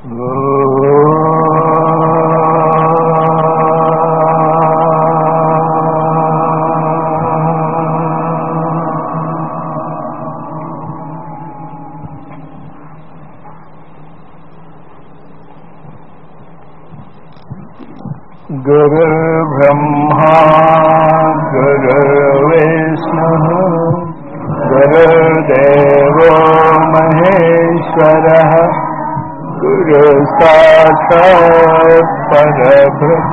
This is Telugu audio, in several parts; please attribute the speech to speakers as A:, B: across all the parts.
A: गुरुर्ब्रह्मा गुरुर्विष्णुः गुरुर्देवो महेश्वरः गुरुसाक्षात् परब्रह्म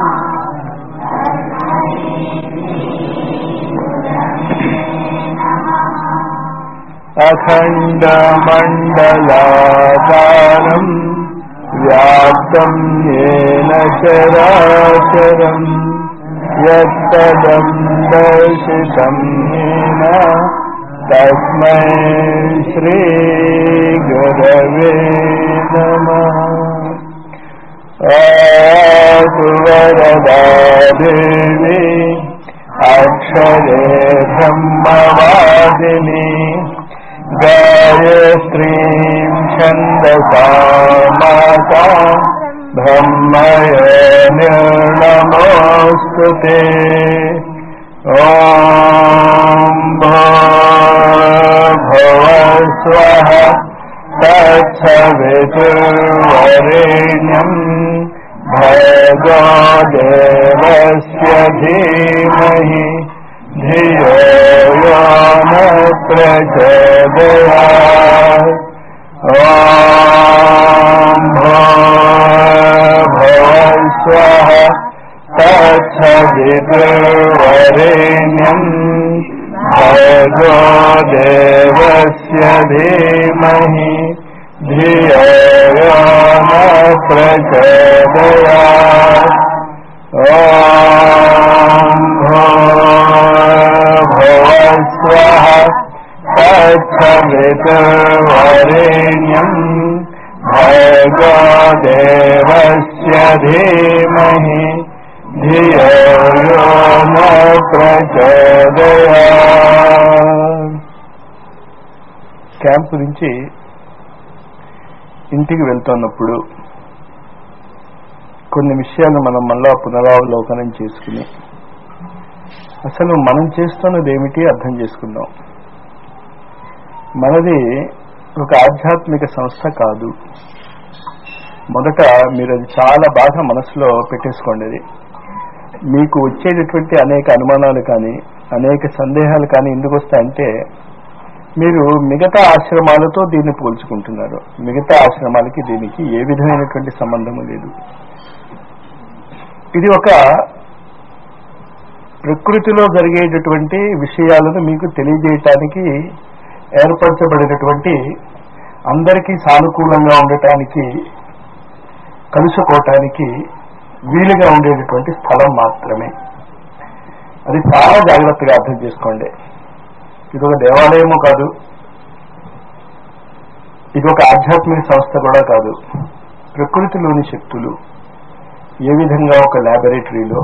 A: अखण्डमण्डलाकारम् व्याप्तम् येन चराचरम् यत्तदम् दर्शितम् येन तस्मै श्रीगुरवे नमः आतु वरदा देवी अक्षरे ब्रह्मवादिनी गायत्रीं छन्दसा माता ब्रह्मय निर्णमोऽस्तु ते ॐ भव स्वः तत्सवितुर्वरेण्यम् भगो देवस्य धीमहि धियो यो न प्रचोदयात् ॐ भव स्वः तत्सवितुर्वरेण्यम् भगो देवस्य धीमहि धियो यो न प्रचोदयात् ॐ भव स्वः तत्सवितुर्वरेण्यम् भगो देवस्य धीमहि धियो यो न ప్రచోదయాత్ క్యాంప్ నుంచి ఇంటికి వెళ్తున్నప్పుడు కొన్ని విషయాలు మనం మళ్ళా పునరావలోకనం చేసుకుని అసలు మనం చేస్తున్నది ఏమిటి అర్థం చేసుకుందాం మనది ఒక ఆధ్యాత్మిక సంస్థ కాదు మొదట మీరు అది చాలా బాగా మనసులో పెట్టేసుకోండి అది మీకు వచ్చేటటువంటి అనేక అనుమానాలు కానీ అనేక సందేహాలు కానీ ఎందుకు వస్తాయంటే మీరు మిగతా ఆశ్రమాలతో దీన్ని పోల్చుకుంటున్నారు మిగతా ఆశ్రమాలకి దీనికి ఏ విధమైనటువంటి సంబంధము లేదు ఇది ఒక ప్రకృతిలో జరిగేటటువంటి విషయాలను మీకు తెలియజేయటానికి ఏర్పరచబడినటువంటి అందరికీ సానుకూలంగా ఉండటానికి కలుసుకోవటానికి వీలుగా ఉండేటటువంటి స్థలం మాత్రమే అది చాలా జాగ్రత్తగా అర్థం చేసుకోండి ఇది ఒక దేవాలయము కాదు ఇది ఒక ఆధ్యాత్మిక సంస్థ కూడా కాదు ప్రకృతిలోని శక్తులు ఏ విధంగా ఒక ల్యాబొరేటరీలో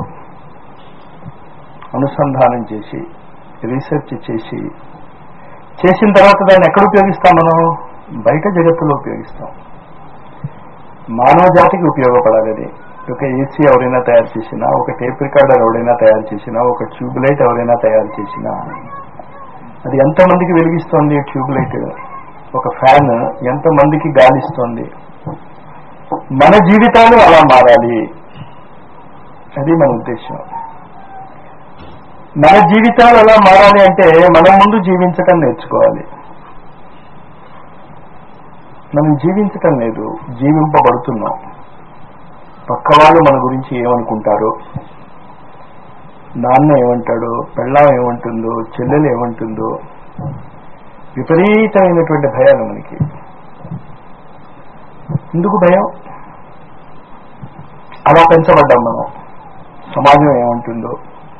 A: అనుసంధానం చేసి రీసెర్చ్ చేసి చేసిన తర్వాత దాన్ని ఎక్కడ ఉపయోగిస్తాం మనం బయట జగత్తులో ఉపయోగిస్తాం మానవ జాతికి ఉపయోగపడాలి అది ఒక ఏసీ ఎవరైనా తయారు చేసినా ఒక టేప్ రికార్డర్ ఎవరైనా తయారు చేసినా ఒక ట్యూబ్ లైట్ ఎవరైనా తయారు చేసినా అది ఎంతమందికి వెలిగిస్తోంది ట్యూబ్ లైట్ ఒక ఫ్యాన్ ఎంతమందికి గాలిస్తోంది మన జీవితాలు అలా మారాలి అది మన ఉద్దేశం మన జీవితాలు అలా మారాలి అంటే మనం ముందు జీవించటం నేర్చుకోవాలి మనం జీవించటం లేదు జీవింపబడుతున్నాం పక్క వాళ్ళు మన గురించి ఏమనుకుంటారో నాన్న ఏమంటాడో పెళ్ళాం ఏమంటుందో చెల్లెలు ఏమంటుందో విపరీతమైనటువంటి భయాలు మనకి ఎందుకు భయం అలా పెంచబడ్డాం మనం సమాజం ఏమంటుందో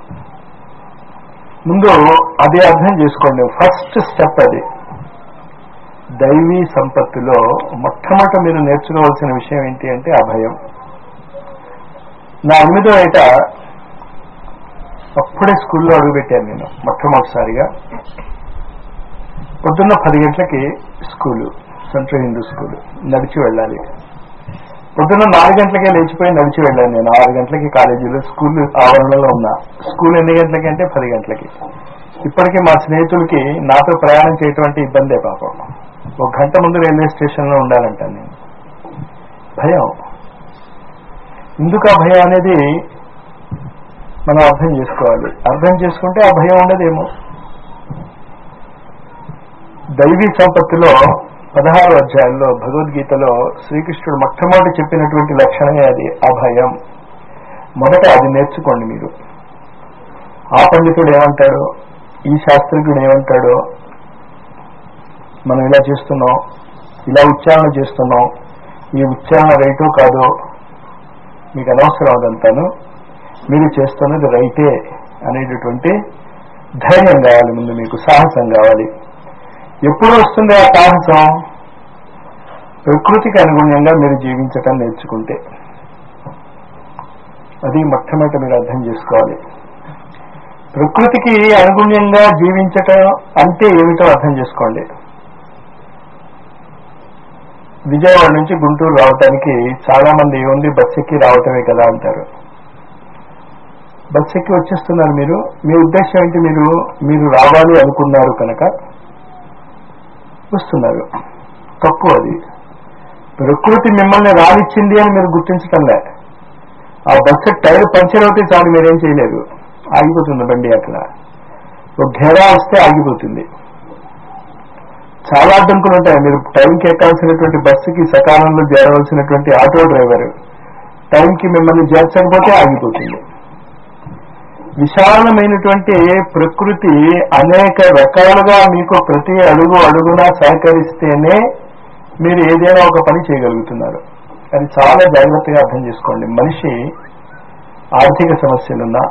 A: ముందు అదే అర్థం చేసుకోండి ఫస్ట్ స్టెప్ అది దైవీ సంపత్తిలో మొట్టమొదట మీరు నేర్చుకోవాల్సిన విషయం ఏంటి అంటే ఆ భయం నా ఎనిమిదో ఏట అప్పుడే స్కూల్లో అడుగుపెట్టాను నేను మొట్టమొదటిసారిగా పొద్దున్న పది గంటలకి స్కూలు సెంట్రల్ హిందూ స్కూల్ నడిచి వెళ్ళాలి పొద్దున్న నాలుగు గంటలకే లేచిపోయి నడిచి వెళ్ళాను నేను ఆరు గంటలకి కాలేజీలో స్కూల్ ఆవరణలో ఉన్నా స్కూల్ ఎన్ని గంటలకి అంటే పది గంటలకి ఇప్పటికీ మా స్నేహితులకి నాతో ప్రయాణం చేయటం అంటే ఇబ్బందే పాపం ఒక గంట ముందు రైల్వే స్టేషన్ లో ఉండాలంటాను నేను భయం ఎందుకు ఆ భయం అనేది మనం అర్థం చేసుకోవాలి అర్థం చేసుకుంటే ఆ భయం ఉండదేమో దైవీ సంపత్తిలో పదహారు అధ్యాయంలో భగవద్గీతలో శ్రీకృష్ణుడు మొట్టమొదటి చెప్పినటువంటి లక్షణమే అది అభయం మొదట అది నేర్చుకోండి మీరు ఆ పండితుడు ఏమంటాడో ఈ శాస్త్రజ్ఞుడు ఏమంటాడో మనం ఇలా చేస్తున్నాం ఇలా ఉచ్చారణ చేస్తున్నాం ఈ ఉచ్చారణ రైటో కాదో మీకు అనవసరం అదంతాను మీరు చేస్తున్నది రైటే అనేటటువంటి ధైర్యం కావాలి ముందు మీకు సాహసం కావాలి ఎప్పుడు వస్తుంది ఆ సాహసం ప్రకృతికి అనుగుణ్యంగా మీరు జీవించటం నేర్చుకుంటే అది మొట్టమొదటి మీరు అర్థం చేసుకోవాలి ప్రకృతికి అనుగుణ్యంగా జీవించటం అంటే ఏమిటో అర్థం చేసుకోండి విజయవాడ నుంచి గుంటూరు రావటానికి చాలా మంది ఏముంది బస్ ఎక్కి రావటమే కదా అంటారు బస్ ఎక్కి వచ్చేస్తున్నారు మీరు మీ ఉద్దేశం ఏంటి మీరు మీరు రావాలి అనుకున్నారు కనుక వస్తున్నారు తప్పు అది ప్రకృతి మిమ్మల్ని రానిచ్చింది అని మీరు గుర్తించటంలే ఆ బస్సు టైర్ పంచర్ అవుతే చాలు మీరేం చేయలేదు ఆగిపోతుంది బండి అక్కడ ఒక ఘేరా వస్తే ఆగిపోతుంది చాలా అడ్డంకులు ఉంటాయి మీరు టైంకి ఎక్కాల్సినటువంటి బస్సుకి సకాలంలో చేరవలసినటువంటి ఆటో డ్రైవర్ టైంకి మిమ్మల్ని చేర్చకపోతే ఆగిపోతుంది విశాలమైనటువంటి ప్రకృతి అనేక రకాలుగా మీకు ప్రతి అడుగు అడుగునా సహకరిస్తేనే మీరు ఏదైనా ఒక పని చేయగలుగుతున్నారు అది చాలా జాగ్రత్తగా అర్థం చేసుకోండి మనిషి ఆర్థిక సమస్యలున్నా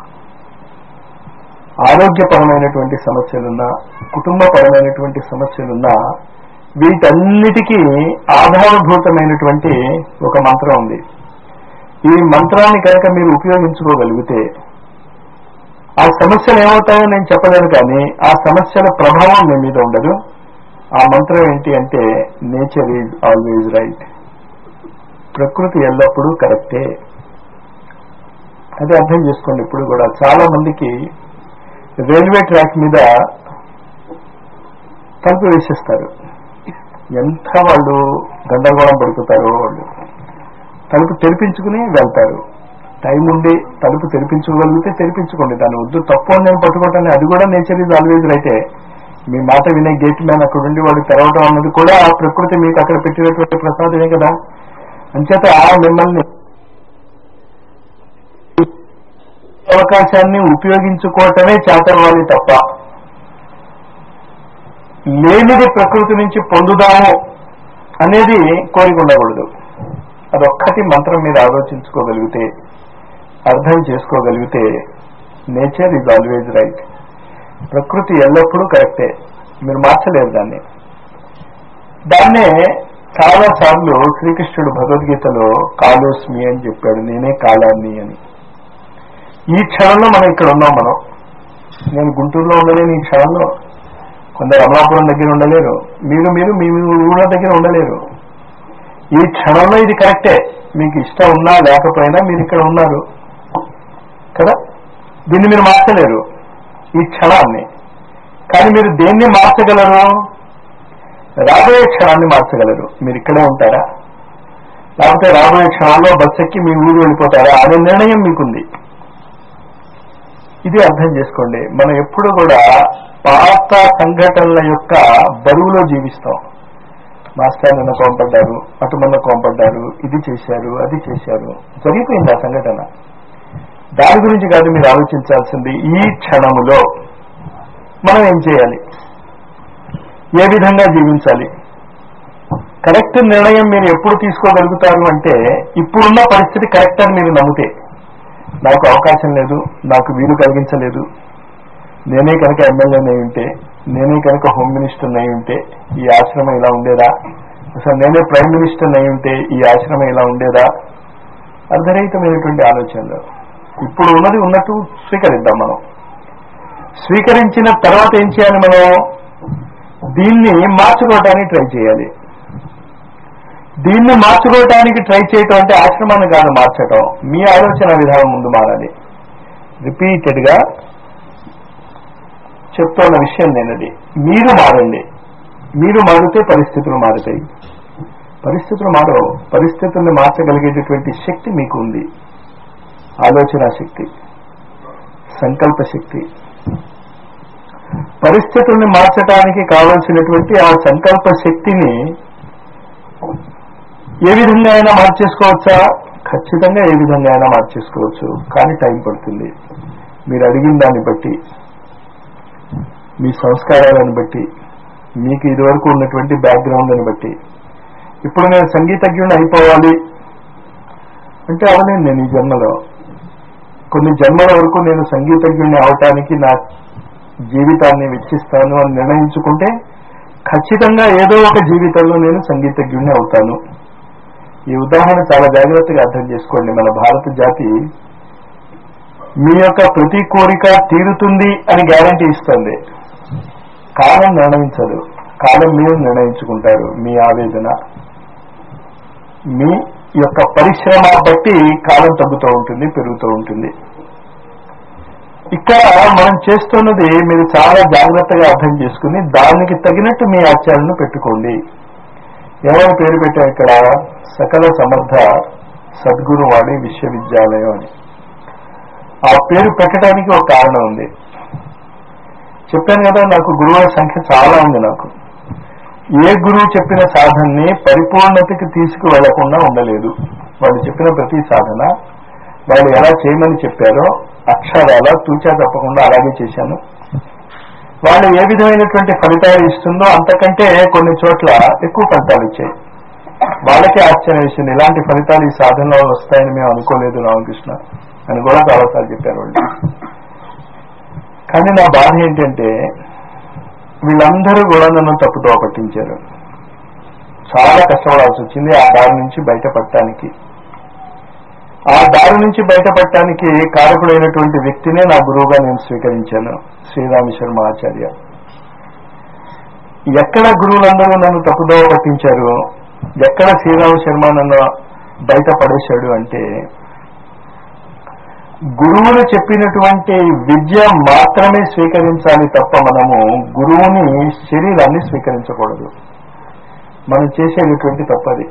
A: ఆరోగ్యపరమైనటువంటి సమస్యలున్నా కుటుంబపరమైనటువంటి సమస్యలున్నా వీటన్నిటికీ ఆధారభూతమైనటువంటి ఒక మంత్రం ఉంది ఈ మంత్రాన్ని కనుక మీరు ఉపయోగించుకోగలిగితే ఆ సమస్యలు ఏమవుతాయో నేను చెప్పలేను కానీ ఆ సమస్యల ప్రభావం మీ మీద ఉండదు ఆ మంత్రం ఏంటి అంటే నేచర్ ఈజ్ ఆల్వేజ్ రైట్ ప్రకృతి ఎల్లప్పుడూ కరెక్టే అది అర్థం చేసుకోండి ఇప్పుడు కూడా చాలా మందికి రైల్వే ట్రాక్ మీద తలుపు వేసేస్తారు ఎంత వాళ్ళు గందరగోళం పడిపోతారో వాళ్ళు తలుపు తెరిపించుకుని వెళ్తారు టైం ఉండి తలుపు తెరిపించుకోగలిగితే తెరిపించుకోండి దాని వద్దు తప్పు అని నేను పట్టుకోవటాన్ని అది కూడా నేచర్ ఈజ్ ఆల్వేజ్ రైటే మీ మాట వినే గేట్ మ్యాన్ అక్కడ ఉండి వాడు తెరవటం అన్నది కూడా ఆ ప్రకృతి మీకు అక్కడ పెట్టినటువంటి ప్రసాదమే కదా అంచేత మిమ్మల్ని అవకాశాన్ని ఉపయోగించుకోవటమే చేతవ్వాలి తప్ప లేనిది ప్రకృతి నుంచి పొందుదాము అనేది కోరిక ఉండకూడదు అదొక్కటి మంత్రం మీద ఆలోచించుకోగలిగితే అర్థం చేసుకోగలిగితే నేచర్ ఈజ్ ఆల్వేజ్ రైట్ ప్రకృతి ఎల్లప్పుడూ కరెక్టే మీరు మార్చలేరు దాన్ని దాన్నే చాలా సార్లు శ్రీకృష్ణుడు భగవద్గీతలో కాలోస్మి అని చెప్పాడు నేనే కాలాన్ని అని ఈ క్షణంలో మనం ఇక్కడ ఉన్నాం మనం నేను గుంటూరులో ఉండలేను ఈ క్షణంలో కొందరు అమలాపురం దగ్గర ఉండలేరు మీరు మీరు మీ మీ ఊళ్ళ దగ్గర ఉండలేరు ఈ క్షణంలో ఇది కరెక్టే మీకు ఇష్టం ఉన్నా లేకపోయినా మీరు ఇక్కడ ఉన్నారు కదా దీన్ని మీరు మార్చలేరు ఈ క్షణాన్ని కానీ మీరు దేన్ని మార్చగలరు రాబోయే క్షణాన్ని మార్చగలరు మీరు ఇక్కడే ఉంటారా లేకపోతే రాబోయే క్షణాల్లో బస్ ఎక్కి మీ ఊరు వెళ్ళిపోతారా అనే నిర్ణయం మీకుంది ఇది అర్థం చేసుకోండి మనం ఎప్పుడు కూడా పాత సంఘటనల యొక్క బరువులో జీవిస్తాం మాస్టర్ నిన్న కోంపడ్డారు అటు మొన్న కోంపడ్డారు ఇది చేశారు అది చేశారు జరిగిపోయింది ఆ సంఘటన దాని గురించి కాదు మీరు ఆలోచించాల్సింది ఈ క్షణములో మనం ఏం చేయాలి ఏ విధంగా జీవించాలి కరెక్ట్ నిర్ణయం మీరు ఎప్పుడు తీసుకోగలుగుతారు అంటే ఇప్పుడున్న పరిస్థితి కరెక్ట్ అని మీరు నమ్మితే నాకు అవకాశం లేదు నాకు వీలు కలిగించలేదు నేనే కనుక ఎమ్మెల్యేనై ఉంటే నేనే కనుక హోమ్ మినిస్టర్ అయి ఉంటే ఈ ఆశ్రమం ఇలా ఉండేదా అసలు నేనే ప్రైమ్ మినిస్టర్ అయి ఉంటే ఈ ఆశ్రమం ఇలా ఉండేదా అర్ధరహితమైనటువంటి ఆలోచనలు ఇప్పుడు ఉన్నది ఉన్నట్టు స్వీకరిద్దాం మనం స్వీకరించిన తర్వాత ఏం చేయాలి మనం దీన్ని మార్చుకోవడానికి ట్రై చేయాలి దీన్ని మార్చుకోవటానికి ట్రై చేయటం అంటే ఆశ్రమాన్ని కాదు మార్చటం మీ ఆలోచన విధానం ముందు మారాలి రిపీటెడ్ గా చెప్తున్న విషయం నేనది మీరు మారండి మీరు మారితే పరిస్థితులు మారుతాయి పరిస్థితులు మారవు పరిస్థితుల్ని మార్చగలిగేటటువంటి శక్తి మీకు ఉంది ఆలోచన శక్తి సంకల్ప శక్తి పరిస్థితుల్ని మార్చడానికి కావలసినటువంటి ఆ సంకల్ప శక్తిని ఏ విధంగా అయినా మార్చేసుకోవచ్చా ఖచ్చితంగా ఏ విధంగా అయినా మార్చేసుకోవచ్చు కానీ టైం పడుతుంది మీరు అడిగిన దాన్ని బట్టి మీ సంస్కారాలను బట్టి మీకు ఇదివరకు ఉన్నటువంటి బ్యాక్గ్రౌండ్ని బట్టి ఇప్పుడు నేను సంగీతజ్ఞుని అయిపోవాలి అంటే అవలేను నేను ఈ జన్మలో కొన్ని జన్మల వరకు నేను సంగీతజ్ఞుని అవటానికి నా జీవితాన్ని వెచ్చిస్తాను అని నిర్ణయించుకుంటే ఖచ్చితంగా ఏదో ఒక జీవితంలో నేను సంగీతజ్ఞుని అవుతాను ఈ ఉదాహరణ చాలా జాగ్రత్తగా అర్థం చేసుకోండి మన భారత జాతి మీ యొక్క ప్రతి కోరిక తీరుతుంది అని గ్యారంటీ ఇస్తుంది కాలం నిర్ణయించదు కాలం మీరు నిర్ణయించుకుంటారు మీ ఆవేదన మీ యొక్క పరిశ్రమ బట్టి కాలం తగ్గుతూ ఉంటుంది పెరుగుతూ ఉంటుంది ఇక్కడ మనం చేస్తున్నది మీరు చాలా జాగ్రత్తగా అర్థం చేసుకుని దానికి తగినట్టు మీ ఆచారాలను పెట్టుకోండి ఎవరి పేరు పెట్టాం ఇక్కడ సకల సమర్థ సద్గురు వాడి విశ్వవిద్యాలయం అని ఆ పేరు పెట్టడానికి ఒక కారణం ఉంది చెప్పాను కదా నాకు గురువుల సంఖ్య చాలా ఉంది నాకు ఏ గురువు చెప్పిన సాధనని పరిపూర్ణతకి తీసుకువెళ్లకుండా ఉండలేదు వాళ్ళు చెప్పిన ప్రతి సాధన వాళ్ళు ఎలా చేయమని చెప్పారో అక్షరాల తూచా తప్పకుండా అలాగే చేశాను వాళ్ళు ఏ విధమైనటువంటి ఫలితాలు ఇస్తుందో అంతకంటే కొన్ని చోట్ల ఎక్కువ ఫలితాలు ఇచ్చాయి వాళ్ళకే ఆశ్చర్యం వేసింది ఇలాంటి ఫలితాలు ఈ సాధనలో వస్తాయని మేము అనుకోలేదు రామకృష్ణ అని కూడా చాలాసార్లు చెప్పారు వాళ్ళు కానీ నా బాధ ఏంటంటే వీళ్ళందరూ కూడా నన్ను తప్పుతో పట్టించారు చాలా కష్టపడాల్సి వచ్చింది ఆ దారి నుంచి బయటపడటానికి ఆ దారి నుంచి బయటపడటానికి కారకుడైనటువంటి వ్యక్తినే నా గురువుగా నేను స్వీకరించాను శ్రీరామ శర్మ ఆచార్య ఎక్కడ గురువులందరూ నన్ను తప్పుదోవ పట్టించారు ఎక్కడ శ్రీరామ శర్మ నన్ను బయట పడేశాడు అంటే గురువులు చెప్పినటువంటి విద్య మాత్రమే స్వీకరించాలి తప్ప మనము గురువుని శరీరాన్ని స్వీకరించకూడదు మనం చేసేటటువంటి తప్పది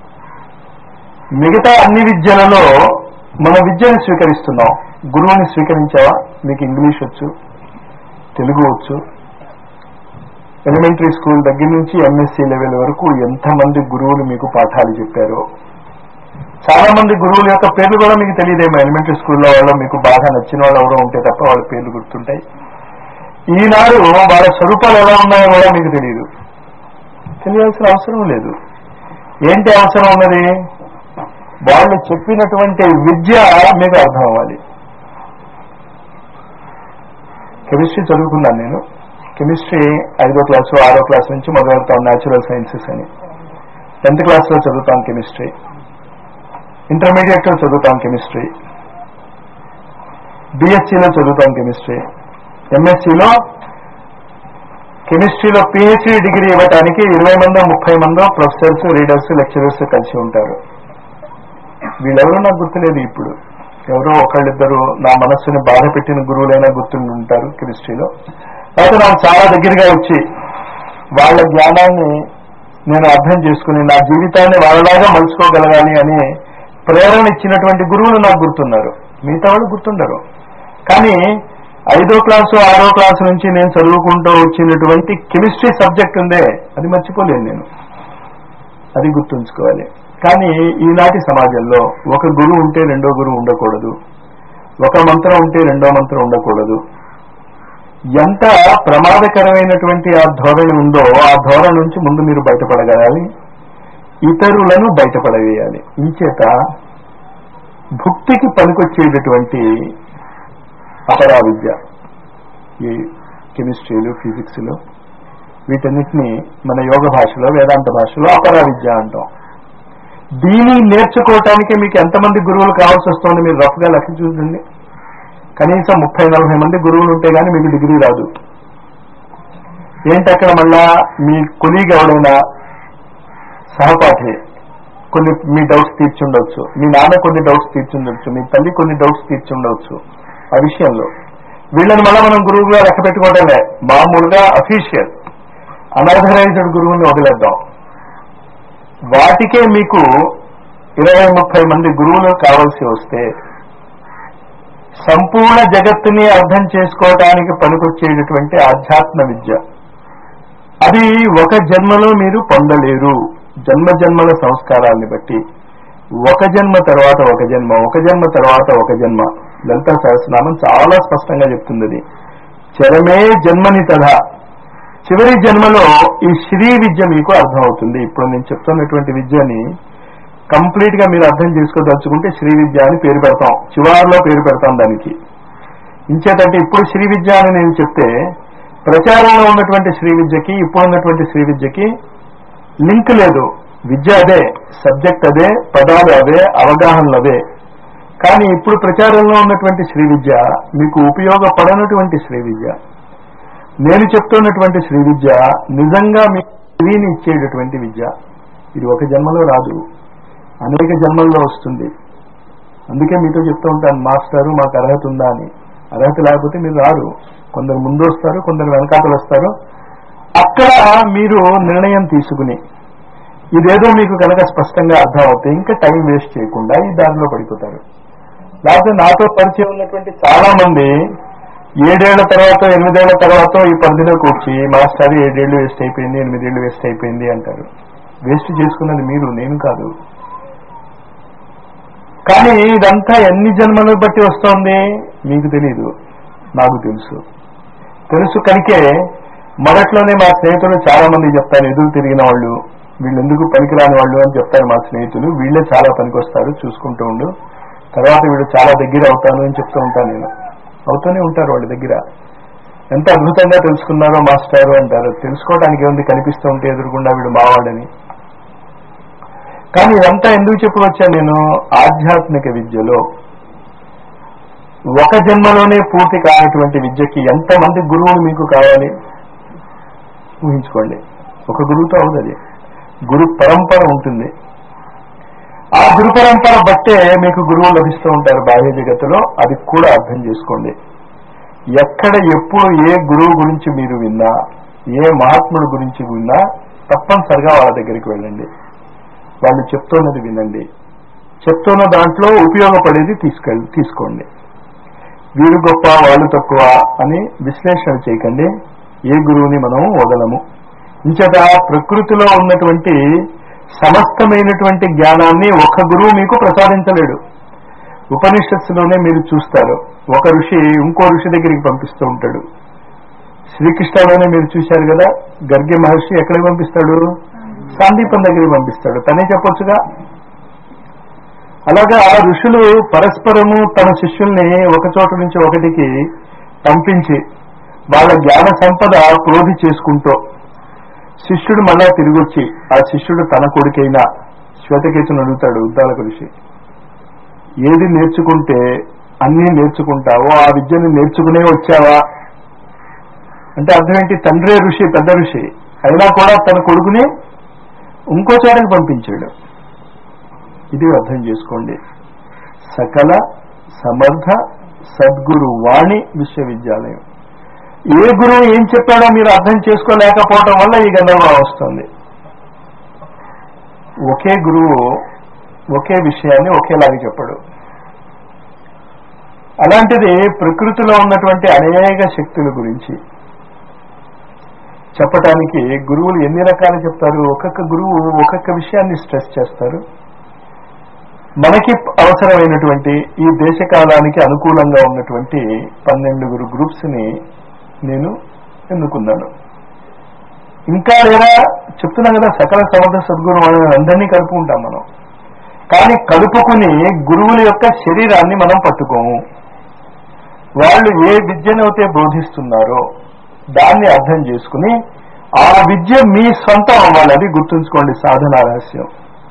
A: మిగతా అన్ని విద్యలలో మన విద్యను స్వీకరిస్తున్నాం గురువుని స్వీకరించావా మీకు ఇంగ్లీష్ వచ్చు తెలుగు వచ్చు ఎలిమెంటరీ స్కూల్ దగ్గర నుంచి ఎంఎస్సీ లెవెల్ వరకు ఎంతమంది గురువులు మీకు పాఠాలు చెప్పారో చాలా మంది గురువుల యొక్క పేర్లు కూడా మీకు తెలియదేమో ఎలిమెంటరీ స్కూల్లో వాళ్ళు మీకు బాగా నచ్చిన వాళ్ళు ఎవరో ఉంటే తప్ప వాళ్ళ పేర్లు గుర్తుంటాయి ఈనాడు వాళ్ళ స్వరూపాలు ఎలా ఉన్నాయో కూడా మీకు తెలియదు తెలియాల్సిన అవసరం లేదు ఏంటి అవసరం ఉన్నది వాళ్ళు చెప్పినటువంటి విద్య మీకు అర్థం అవ్వాలి కెమిస్ట్రీ చదువుకున్నాను నేను కెమిస్ట్రీ ఐదో క్లాసు ఆరో క్లాస్ నుంచి మొదలెడతాం న్యాచురల్ సైన్సెస్ అని టెన్త్ క్లాస్లో చదువుతాం కెమిస్ట్రీ ఇంటర్మీడియట్ లో చదువుతాం కెమిస్ట్రీ బిఎస్సీలో చదువుతాం కెమిస్ట్రీ ఎంఎస్సీలో కెమిస్ట్రీలో పిహెచ్డి డిగ్రీ ఇవ్వటానికి ఇరవై మందో ముప్పై మందో ప్రొఫెసర్స్ రీడర్స్ లెక్చరర్స్ కలిసి ఉంటారు వీళ్ళెవరూ నాకు గుర్తులేదు ఇప్పుడు ఎవరో ఒకళ్ళిద్దరు నా మనస్సుని బాధ పెట్టిన గురువులైనా గుర్తుండి ఉంటారు కెమిస్ట్రీలో అయితే నాకు చాలా దగ్గరగా వచ్చి వాళ్ళ జ్ఞానాన్ని నేను అర్థం చేసుకుని నా జీవితాన్ని వాళ్ళలాగా మలుచుకోగలగాలి అని ప్రేరణ ఇచ్చినటువంటి గురువులు నాకు గుర్తున్నారు మిగతా వాళ్ళు గుర్తుండరు కానీ ఐదో క్లాసు ఆరో క్లాసు నుంచి నేను చదువుకుంటూ వచ్చినటువంటి కెమిస్ట్రీ సబ్జెక్ట్ ఉందే అది మర్చిపోలేను నేను అది గుర్తుంచుకోవాలి కానీ ఈనాటి సమాజంలో ఒక గురువు ఉంటే రెండో గురువు ఉండకూడదు ఒక మంత్రం ఉంటే రెండో మంత్రం ఉండకూడదు ఎంత ప్రమాదకరమైనటువంటి ఆ ధోరణి ఉందో ఆ ధోరణి నుంచి ముందు మీరు బయటపడగలాలి ఇతరులను బయటపడవేయాలి ఇంచేత భుక్తికి పనికొచ్చేటటువంటి అపరా విద్య ఈ కెమిస్ట్రీలు ఫిజిక్స్లు వీటన్నిటిని మన యోగ భాషలో వేదాంత భాషలో అపరా విద్య అంటాం దీన్ని నేర్చుకోవటానికి మీకు ఎంతమంది గురువులు కావాల్సి వస్తుంది మీరు రఫ్గా లెక్క చూడండి కనీసం ముప్పై నలభై మంది గురువులు ఉంటే గానీ మీకు డిగ్రీ రాదు ఏంటి అక్కడ మళ్ళా మీ కొలీగ్ ఎవడైనా సహపాఠి కొన్ని మీ డౌట్స్ తీర్చుండొచ్చు మీ నాన్న కొన్ని డౌట్స్ తీర్చుండొచ్చు మీ తల్లి కొన్ని డౌట్స్ తీర్చుండొచ్చు ఆ విషయంలో వీళ్ళని మళ్ళీ మనం గురువుగా లెక్క పెట్టుకోవటమే మామూలుగా అఫీషియల్ అనర్థరైజ్డ్ గురువుని వదిలేద్దాం వాటికే మీకు ఇరవై ముప్పై మంది గురువులు కావాల్సి వస్తే సంపూర్ణ జగత్తుని అర్థం చేసుకోవటానికి పనికొచ్చేటటువంటి ఆధ్యాత్మ విద్య అది ఒక జన్మలో మీరు పొందలేరు జన్మ జన్మల సంస్కారాన్ని బట్టి ఒక జన్మ తర్వాత ఒక జన్మ ఒక జన్మ తర్వాత ఒక జన్మ లలిత సహస్రనామం చాలా స్పష్టంగా చెప్తుంది అది చరమే జన్మని తథా చివరి జన్మలో ఈ శ్రీ విద్య మీకు అర్థమవుతుంది ఇప్పుడు నేను చెప్తున్నటువంటి విద్యని కంప్లీట్ గా మీరు అర్థం చేసుకోదలుచుకుంటే శ్రీ విద్య అని పేరు పెడతాం చివరిలో పేరు పెడతాం దానికి ఇంచేతంటే ఇప్పుడు శ్రీ విద్య అని నేను చెప్తే ప్రచారంలో ఉన్నటువంటి శ్రీ విద్యకి ఇప్పుడు ఉన్నటువంటి శ్రీ విద్యకి లింక్ లేదు విద్య అదే సబ్జెక్ట్ అదే పదాలు అవే అవగాహనలు అవే కానీ ఇప్పుడు ప్రచారంలో ఉన్నటువంటి శ్రీ విద్య మీకు ఉపయోగపడనటువంటి శ్రీ విద్య నేను చెప్తున్నటువంటి శ్రీ విద్య నిజంగా మీ స్త్రీని ఇచ్చేటటువంటి విద్య ఇది ఒక జన్మలో రాదు అనేక జన్మల్లో వస్తుంది అందుకే మీతో చెప్తూ ఉంటాను మాస్టారు మాకు అర్హత ఉందా అని అర్హత లేకపోతే మీరు రారు కొందరు ముందు వస్తారు కొందరు వెనకాతలు వస్తారు అక్కడ మీరు నిర్ణయం తీసుకుని ఇదేదో మీకు కనుక స్పష్టంగా అర్థం అవుతే ఇంకా టైం వేస్ట్ చేయకుండా ఈ దారిలో పడిపోతారు లేకపోతే నాతో పరిచయం ఉన్నటువంటి చాలా మంది ఏడేళ్ల తర్వాత ఎనిమిదేళ్ల తర్వాత ఈ పరిధిలోకి వచ్చి మాస్టర్ ఏడేళ్లు వేస్ట్ అయిపోయింది ఎనిమిదేళ్లు వేస్ట్ అయిపోయింది అంటారు వేస్ట్ చేసుకున్నది మీరు నేను కాదు కానీ ఇదంతా ఎన్ని జన్మలను బట్టి వస్తోంది మీకు తెలియదు నాకు తెలుసు తెలుసు కనుకే మొదట్లోనే మా స్నేహితులు చాలా మంది చెప్తారు ఎదురు తిరిగిన వాళ్ళు వీళ్ళు ఎందుకు పనికిరాని వాళ్ళు అని చెప్తారు మా స్నేహితులు వీళ్ళే చాలా పనికొస్తారు చూసుకుంటూ ఉండు తర్వాత వీళ్ళు చాలా దగ్గర అవుతాను అని చెప్తూ ఉంటాను నేను అవుతూనే ఉంటారు వాళ్ళ దగ్గర ఎంత అద్భుతంగా తెలుసుకున్నారో మాస్టారు అంటారు తెలుసుకోవడానికి ఏముంది కనిపిస్తూ ఉంటే ఎదురుకుండా వీడు మావాడని కానీ ఇదంతా ఎందుకు చెప్పవచ్చా నేను ఆధ్యాత్మిక విద్యలో ఒక జన్మలోనే పూర్తి కానటువంటి విద్యకి ఎంతమంది గురువులు మీకు కావాలి ఊహించుకోండి ఒక గురువుతో అవుతుంది గురు పరంపర ఉంటుంది ఆ గురు పరంపర బట్టే మీకు గురువు లభిస్తూ ఉంటారు బాహ్య జగత్తులో అది కూడా అర్థం చేసుకోండి ఎక్కడ ఎప్పుడు ఏ గురువు గురించి మీరు విన్నా ఏ మహాత్ముడి గురించి విన్నా తప్పనిసరిగా వాళ్ళ దగ్గరికి వెళ్ళండి వాళ్ళు చెప్తున్నది వినండి చెప్తున్న దాంట్లో ఉపయోగపడేది తీసుకెళ్ళి తీసుకోండి వీరు గొప్ప వాళ్ళు తక్కువ అని విశ్లేషణ చేయకండి ఏ గురువుని మనం వదలము ఇంచట ప్రకృతిలో ఉన్నటువంటి సమస్తమైనటువంటి జ్ఞానాన్ని ఒక గురువు మీకు ప్రసాదించలేడు ఉపనిషత్తులోనే మీరు చూస్తారు ఒక ఋషి ఇంకో ఋషి దగ్గరికి పంపిస్తూ ఉంటాడు శ్రీకృష్ణలోనే మీరు చూశారు కదా గర్గ మహర్షి ఎక్కడికి పంపిస్తాడు సాందీపం దగ్గరికి పంపిస్తాడు తనే చెప్పొచ్చుగా అలాగా ఆ ఋషులు పరస్పరము తమ శిష్యుల్ని ఒక చోట నుంచి ఒకటికి పంపించి వాళ్ళ జ్ఞాన సంపద క్రోధి చేసుకుంటూ శిష్యుడు మళ్ళా తిరిగొచ్చి ఆ శిష్యుడు తన కొడుకైనా శ్వేతకేతుని అడుగుతాడు ఉద్దాలక ఋషి ఏది నేర్చుకుంటే అన్నీ నేర్చుకుంటావో ఆ విద్యను నేర్చుకునే వచ్చావా అంటే అర్థం ఏంటి తండ్రే ఋషి పెద్ద ఋషి అయినా కూడా తన కొడుకుని ఇంకో చోటకి పంపించాడు ఇది అర్థం చేసుకోండి సకల సమర్థ సద్గురు వాణి విశ్వవిద్యాలయం ఏ గురువు ఏం చెప్పాడో మీరు అర్థం చేసుకోలేకపోవటం వల్ల ఈ గందరగోళం వస్తుంది ఒకే గురువు ఒకే విషయాన్ని ఒకేలాగా చెప్పడు అలాంటిది ప్రకృతిలో ఉన్నటువంటి అనేక శక్తుల గురించి చెప్పటానికి గురువులు ఎన్ని రకాలు చెప్తారు ఒక్కొక్క గురువు ఒక్కొక్క విషయాన్ని స్ట్రెస్ చేస్తారు మనకి అవసరమైనటువంటి ఈ దేశకాలానికి అనుకూలంగా ఉన్నటువంటి పన్నెండుగురు గ్రూప్స్ ని నేను ఎన్నుకున్నాను ఇంకా లేదా చెప్తున్నా కదా సకల సమర్థ సద్గురు అందరినీ కలుపుకుంటాం మనం కానీ కలుపుకుని గురువుల యొక్క శరీరాన్ని మనం పట్టుకోము వాళ్ళు ఏ విద్యనైతే బోధిస్తున్నారో దాన్ని అర్థం చేసుకుని ఆ విద్య మీ సొంతం అవ్వాలి అది గుర్తుంచుకోండి సాధన రహస్యం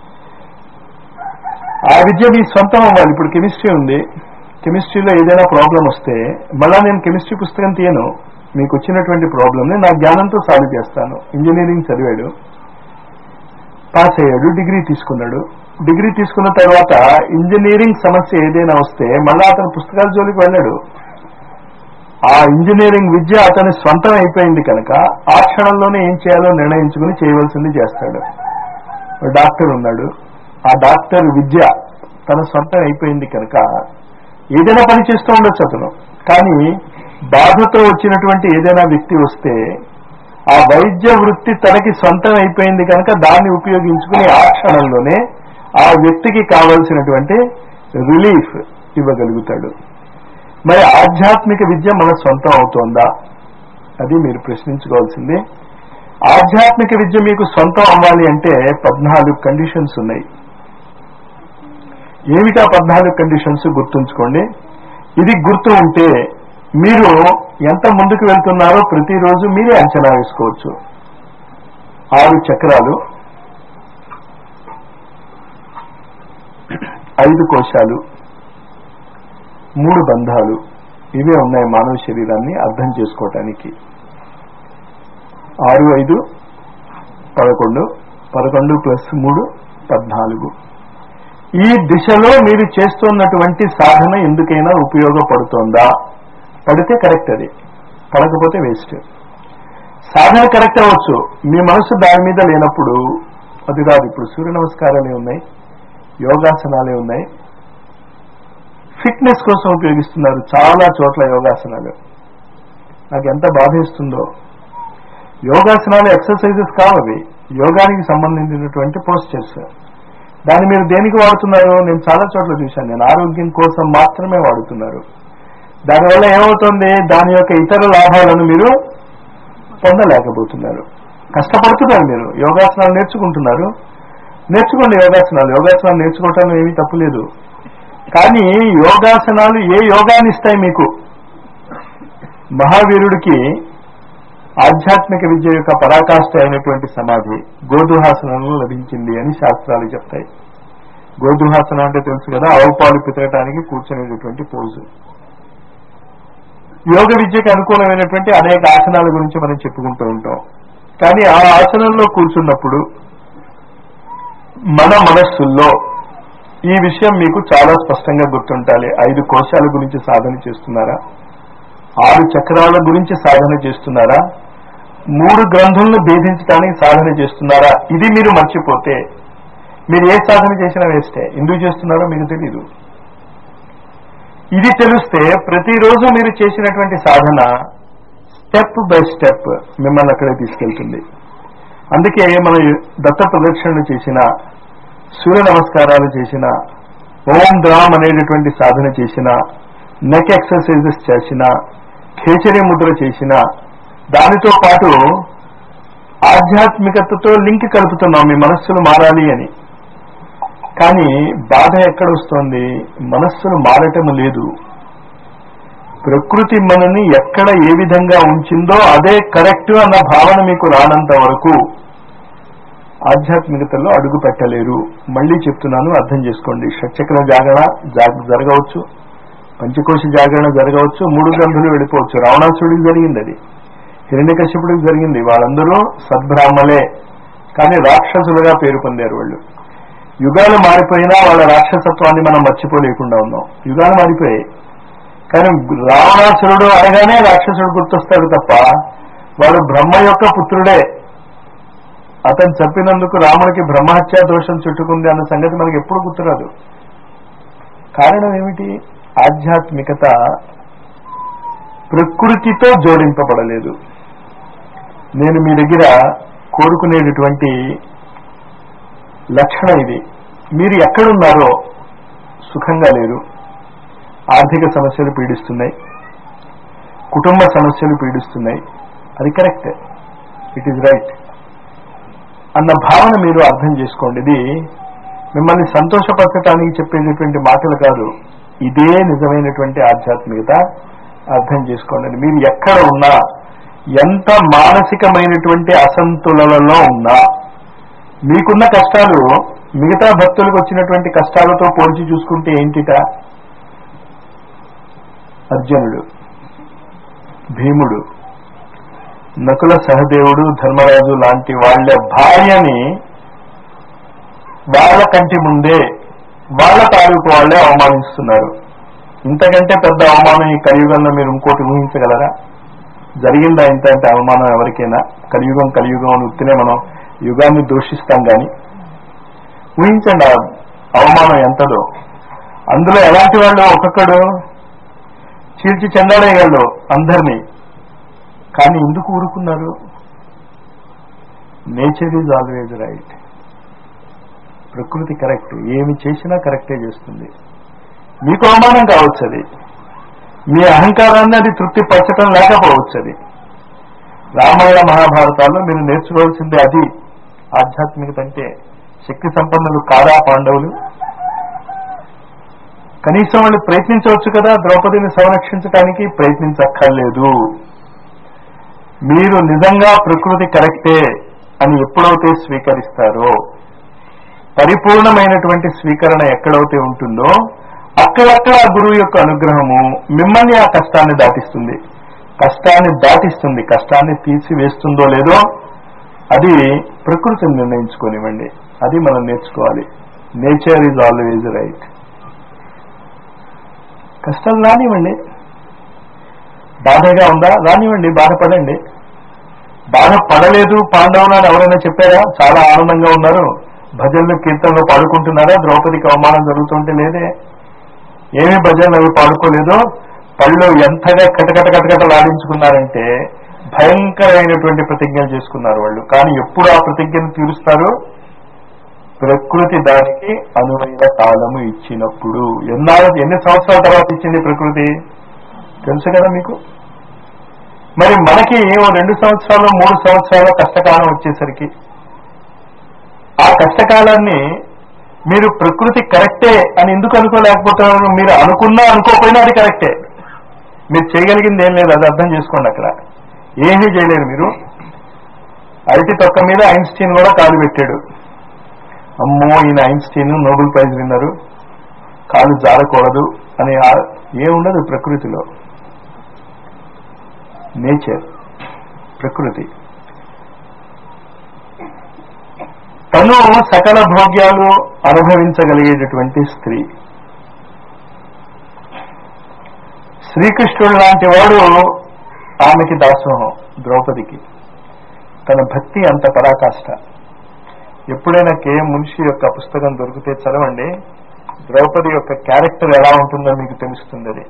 A: ఆ విద్య మీ సొంతం అవ్వాలి ఇప్పుడు కెమిస్ట్రీ ఉంది కెమిస్ట్రీలో ఏదైనా ప్రాబ్లం వస్తే మళ్ళా నేను కెమిస్ట్రీ పుస్తకం తీయను మీకు వచ్చినటువంటి ప్రాబ్లమ్ని నా జ్ఞానంతో సాల్వ్ చేస్తాను ఇంజనీరింగ్ చదివాడు పాస్ అయ్యాడు డిగ్రీ తీసుకున్నాడు డిగ్రీ తీసుకున్న తర్వాత ఇంజనీరింగ్ సమస్య ఏదైనా వస్తే మళ్ళా అతను పుస్తకాల జోలికి వెళ్ళాడు ఆ ఇంజనీరింగ్ విద్య అతని స్వంతం అయిపోయింది కనుక ఆ క్షణంలోనే ఏం చేయాలో నిర్ణయించుకుని చేయవలసింది చేస్తాడు డాక్టర్ ఉన్నాడు ఆ డాక్టర్ విద్య తన సొంతం అయిపోయింది కనుక ఏదైనా పని చేస్తూ ఉండొచ్చు అతను కానీ బాధతో వచ్చినటువంటి ఏదైనా వ్యక్తి వస్తే ఆ వైద్య వృత్తి తనకి సొంతం అయిపోయింది కనుక దాన్ని ఉపయోగించుకుని ఆ క్షణంలోనే ఆ వ్యక్తికి కావలసినటువంటి రిలీఫ్ ఇవ్వగలుగుతాడు మరి ఆధ్యాత్మిక విద్య మన సొంతం అవుతోందా అది మీరు ప్రశ్నించుకోవాల్సింది ఆధ్యాత్మిక విద్య మీకు సొంతం అవ్వాలి అంటే పద్నాలుగు కండిషన్స్ ఉన్నాయి ఏమిటా పద్నాలుగు కండిషన్స్ గుర్తుంచుకోండి ఇది గుర్తు ఉంటే మీరు ఎంత ముందుకు వెళ్తున్నారో ప్రతిరోజు మీరే అంచనా వేసుకోవచ్చు ఆరు చక్రాలు ఐదు కోశాలు మూడు బంధాలు ఇవే ఉన్నాయి మానవ శరీరాన్ని అర్థం చేసుకోవటానికి ఆరు ఐదు పదకొండు పదకొండు ప్లస్ మూడు పద్నాలుగు ఈ దిశలో మీరు చేస్తున్నటువంటి సాధన ఎందుకైనా ఉపయోగపడుతోందా పడితే కరెక్ట్ అది పడకపోతే వేస్ట్ సాధన కరెక్ట్ అవ్వచ్చు మీ మనసు దాని మీద లేనప్పుడు అది కాదు ఇప్పుడు సూర్య నమస్కారాలే ఉన్నాయి యోగాసనాలే ఉన్నాయి ఫిట్నెస్ కోసం ఉపయోగిస్తున్నారు చాలా చోట్ల యోగాసనాలు నాకు ఎంత బాధేస్తుందో యోగాసనాలు ఎక్సర్సైజెస్ కావవి యోగానికి సంబంధించినటువంటి పోస్చర్స్ దాన్ని మీరు దేనికి వాడుతున్నారు నేను చాలా చోట్ల చూశాను నేను ఆరోగ్యం కోసం మాత్రమే వాడుతున్నారు దానివల్ల ఏమవుతుంది దాని యొక్క ఇతర లాభాలను మీరు పొందలేకపోతున్నారు కష్టపడుతున్నారు మీరు యోగాసనాలు నేర్చుకుంటున్నారు నేర్చుకోండి యోగాసనాలు యోగాసనాలు నేర్చుకోవటం ఏమీ తప్పులేదు కానీ యోగాసనాలు ఏ యోగాన్ని ఇస్తాయి మీకు మహావీరుడికి ఆధ్యాత్మిక విద్య యొక్క పరాకాష్ఠ అయినటువంటి సమాధి గోధుహాసనంలో లభించింది అని శాస్త్రాలు చెప్తాయి గోధుహాసనం అంటే తెలుసు కదా ఆవుపాలు పితకటానికి కూర్చునేటటువంటి పోజు యోగ విద్యకు అనుకూలమైనటువంటి అనేక ఆసనాల గురించి మనం చెప్పుకుంటూ ఉంటాం కానీ ఆ ఆసనంలో కూర్చున్నప్పుడు మన మనస్సుల్లో ఈ విషయం మీకు చాలా స్పష్టంగా గుర్తుంటాలి ఐదు కోశాల గురించి సాధన చేస్తున్నారా ఆరు చక్రాల గురించి సాధన చేస్తున్నారా మూడు గ్రంథులను భేదించడానికి సాధన చేస్తున్నారా ఇది మీరు మర్చిపోతే మీరు ఏ సాధన చేసినా వేస్టే ఎందుకు చేస్తున్నారో మీకు తెలీదు ఇది తెలిస్తే ప్రతిరోజు మీరు చేసినటువంటి సాధన స్టెప్ బై స్టెప్ మిమ్మల్ని అక్కడే తీసుకెళ్తుంది అందుకే మన దత్త ప్రదక్షిణలు చేసిన సూర్య నమస్కారాలు చేసిన ఓం ద్రామ్ అనేటటువంటి సాధన చేసిన నెక్ ఎక్సర్సైజెస్ చేసిన ఖేచరి ముద్ర చేసిన దానితో పాటు ఆధ్యాత్మికతతో లింక్ కలుపుతున్నాం మీ మనస్సులు మారాలి అని కానీ బాధ ఎక్కడొస్తోంది మనస్సును మారటం లేదు ప్రకృతి మనని ఎక్కడ ఏ విధంగా ఉంచిందో అదే కరెక్ట్ అన్న భావన మీకు రానంత వరకు ఆధ్యాత్మికతలో అడుగు పెట్టలేరు మళ్ళీ చెప్తున్నాను అర్థం చేసుకోండి షట్చక్ర జాగరణ జాగ- జరగవచ్చు పంచకోశ జాగరణ జరగవచ్చు మూడు గ్రంథులు వెళ్ళిపోవచ్చు రావణాసుడికి జరిగింది అది హిరణ్యకశ్యపుడికి జరిగింది వాళ్ళందరూ సద్బ్రాహ్మలే కానీ రాక్షసులుగా పేరు పొందారు వాళ్ళు యుగాలు మారిపోయినా వాళ్ళ రాక్షసత్వాన్ని మనం మర్చిపోలేకుండా ఉన్నాం యుగాలు మారిపోయాయి కానీ రావణాసురుడు అనగానే రాక్షసుడు గుర్తొస్తాడు తప్ప వాడు బ్రహ్మ యొక్క పుత్రుడే అతను చెప్పినందుకు రాముడికి బ్రహ్మహత్యా దోషం చుట్టుకుంది అన్న సంగతి మనకి ఎప్పుడు గుర్తురాదు కారణం ఏమిటి ఆధ్యాత్మికత ప్రకృతితో జోడింపబడలేదు నేను మీ దగ్గర కోరుకునేటటువంటి లక్షణం ఇది మీరు ఎక్కడున్నారో సుఖంగా లేరు ఆర్థిక సమస్యలు పీడిస్తున్నాయి కుటుంబ సమస్యలు పీడిస్తున్నాయి అది కరెక్ట్ ఇట్ ఈజ్ రైట్ అన్న భావన మీరు అర్థం చేసుకోండి ఇది మిమ్మల్ని సంతోషపరచడానికి చెప్పేటటువంటి మాటలు కాదు ఇదే నిజమైనటువంటి ఆధ్యాత్మికత అర్థం చేసుకోండి మీరు ఎక్కడ ఉన్నా ఎంత మానసికమైనటువంటి అసంతులలలో ఉన్నా మీకున్న కష్టాలు మిగతా భక్తులకు వచ్చినటువంటి కష్టాలతో పోల్చి చూసుకుంటే ఏంటిట అర్జునుడు భీముడు నకుల సహదేవుడు ధర్మరాజు లాంటి వాళ్ళ భార్యని వాళ్ళ కంటి ముందే వాళ్ళ తాలూకు వాళ్ళే అవమానిస్తున్నారు ఇంతకంటే పెద్ద అవమానం ఈ కలియుగంలో మీరు ఇంకోటి ఊహించగలరా జరిగిందా ఇంత అంటే అవమానం ఎవరికైనా కలియుగం కలియుగం అని ఉత్తినే మనం యుగాన్ని దూషిస్తాం కానీ ఊహించండి ఆ అవమానం ఎంతదో అందులో ఎలాంటి వాళ్ళు ఒక్కొక్కడు చీల్చి చెందాడేయగలడు అందరినీ కానీ ఎందుకు ఊరుకున్నారు నేచర్ ఈజ్ ఆల్వేజ్ రైట్ ప్రకృతి కరెక్ట్ ఏమి చేసినా కరెక్టే చేస్తుంది మీకు అవమానం కావచ్చు అది మీ అహంకారాన్ని అది తృప్తి పరచడం లేకపోవచ్చు అది రామాయణ మహాభారతాల్లో మీరు నేర్చుకోవాల్సింది అది ఆధ్యాత్మికత అంటే శక్తి సంపన్నులు కాదా పాండవులు కనీసం వాళ్ళు ప్రయత్నించవచ్చు కదా ద్రౌపదిని సంరక్షించడానికి ప్రయత్నించక్కర్లేదు మీరు నిజంగా ప్రకృతి కరెక్టే అని ఎప్పుడైతే స్వీకరిస్తారో పరిపూర్ణమైనటువంటి స్వీకరణ ఎక్కడైతే ఉంటుందో అక్కడక్కడ ఆ గురువు యొక్క అనుగ్రహము మిమ్మల్ని ఆ కష్టాన్ని దాటిస్తుంది కష్టాన్ని దాటిస్తుంది కష్టాన్ని తీసివేస్తుందో లేదో అది ప్రకృతిని నిర్ణయించుకోనివ్వండి అది మనం నేర్చుకోవాలి నేచర్ ఈజ్ ఆల్వేజ్ రైట్ కష్టాలు రానివ్వండి బాధగా ఉందా రానివ్వండి బాధపడండి బాధపడలేదు పాండవులు అని ఎవరైనా చెప్పారా చాలా ఆనందంగా ఉన్నారు భజనలు కీర్తనలు పాడుకుంటున్నారా ద్రౌపదికి అవమానం జరుగుతుంటే లేదే ఏమి భజనలు అవి పాడుకోలేదో పళ్ళు ఎంతగా కటకట కటకట లాడించుకున్నారంటే భయంకరమైనటువంటి ప్రతిజ్ఞలు చేసుకున్నారు వాళ్ళు కానీ ఎప్పుడు ఆ ప్రతిజ్ఞను తీరుస్తారు ప్రకృతి దానికి అనువైన కాలము ఇచ్చినప్పుడు ఎన్నాళ్ళు ఎన్ని సంవత్సరాల తర్వాత ఇచ్చింది ప్రకృతి తెలుసు కదా మీకు మరి మనకి ఓ రెండు సంవత్సరాలు మూడు సంవత్సరాల కష్టకాలం వచ్చేసరికి ఆ కష్టకాలాన్ని మీరు ప్రకృతి కరెక్టే అని ఎందుకు అనుకోలేకపోతున్నారు మీరు అనుకున్నా అనుకోకపోయినా అది కరెక్టే మీరు చేయగలిగింది ఏం లేదు అది అర్థం చేసుకోండి అక్కడ ఏమీ చేయలేరు మీరు అరటి తొక్క మీద ఐన్స్టీన్ కూడా కాలు పెట్టాడు అమ్మో ఈయన ఐన్స్టీన్ నోబెల్ ప్రైజ్ విన్నారు కాలు జారకూడదు అని ఆ- ఏముండదు ప్రకృతిలో నేచర్ ప్రకృతి తను సకల భోగ్యాలు అనుభవించగలిగేటటువంటి స్త్రీ శ్రీకృష్ణుడు లాంటి వాడు ఆమెకి దాసోహం ద్రౌపదికి తన భక్తి అంత పరాకాష్ట ఎప్పుడైనా కే మున్షి యొక్క పుస్తకం దొరికితే చదవండి ద్రౌపది యొక్క క్యారెక్టర్ ఎలా ఉంటుందో మీకు తెలుస్తుంది అది